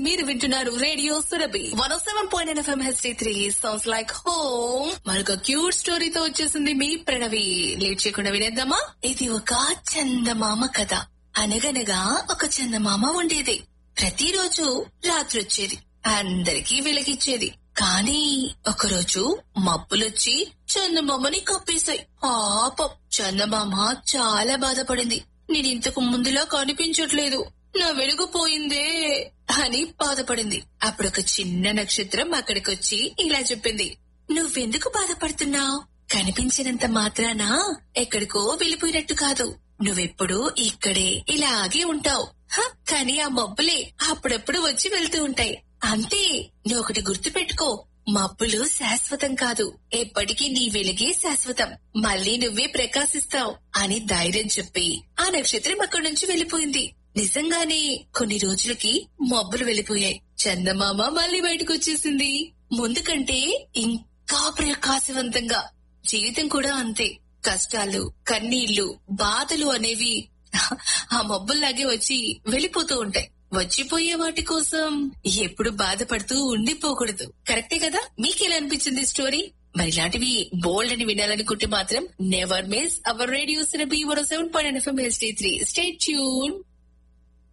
మీరు వింటున్నారు radio Surabhi one seven point FM HD three sounds like home మరొక cute స్టోరీతో వచ్చేసింది మీ ప్రణవి లేట్ చేయకుండా వినేద్దామా ఇది ఒక చందమామ కథ అనగనగా ఒక చందమామ ఉండేది ప్రతిరోజు రాత్రి వచ్చేది అందరికీ వెలిగిచ్చేది కానీ ఒకరోజు మబ్బులొచ్చి చందమామని కప్పేశాయి పాపం చందమామ చాలా బాధపడింది నేను ఇంతకు ముందులా కనిపించట్లేదు నా వెలుగు పోయిందే అని బాధపడింది అప్పుడు ఒక చిన్న నక్షత్రం అక్కడికొచ్చి ఇలా చెప్పింది నువ్వెందుకు బాధపడుతున్నావు కనిపించినంత మాత్రాన ఎక్కడికో వెళ్ళిపోయినట్టు కాదు నువ్వెప్పుడు ఇక్కడే ఇలాగే ఉంటావు హ, కానీ ఆ మబ్బులే అప్పుడప్పుడు వచ్చి వెళ్తూ ఉంటాయి అంతే నువ్వు ఒకటి గుర్తు పెట్టుకో మబ్బులు శాశ్వతం కాదు ఎప్పటికీ నీ వెలుగే శాశ్వతం మళ్ళీ నువ్వే ప్రకాశిస్తావు అని ధైర్యం చెప్పి ఆ నక్షత్రం అక్కడి నుంచి వెళ్ళిపోయింది నిజంగానే కొన్ని రోజులకి మబ్బులు వెళ్ళిపోయాయి చందమామ మళ్ళీ బయటకు వచ్చేసింది ముందు కంటే ఇంకా ప్రకాశవంతంగా జీవితం కూడా అంతే కష్టాలు కన్నీళ్లు బాధలు అనేవి ఆ మబ్బుల్లాగే వచ్చి వెళ్ళిపోతూ ఉంటాయి వచ్చిపోయే వాటి కోసం ఎప్పుడు బాధపడుతూ ఉండిపోకూడదు కరెక్టే కదా మీకు ఎలా అనిపించింది ఈ స్టోరీ మరి ఇలాంటివి బోల్డ్ అని వినాలనుకుంటే మాత్రం never miss our radio Surabhi వరో seven point FM HD three stay tune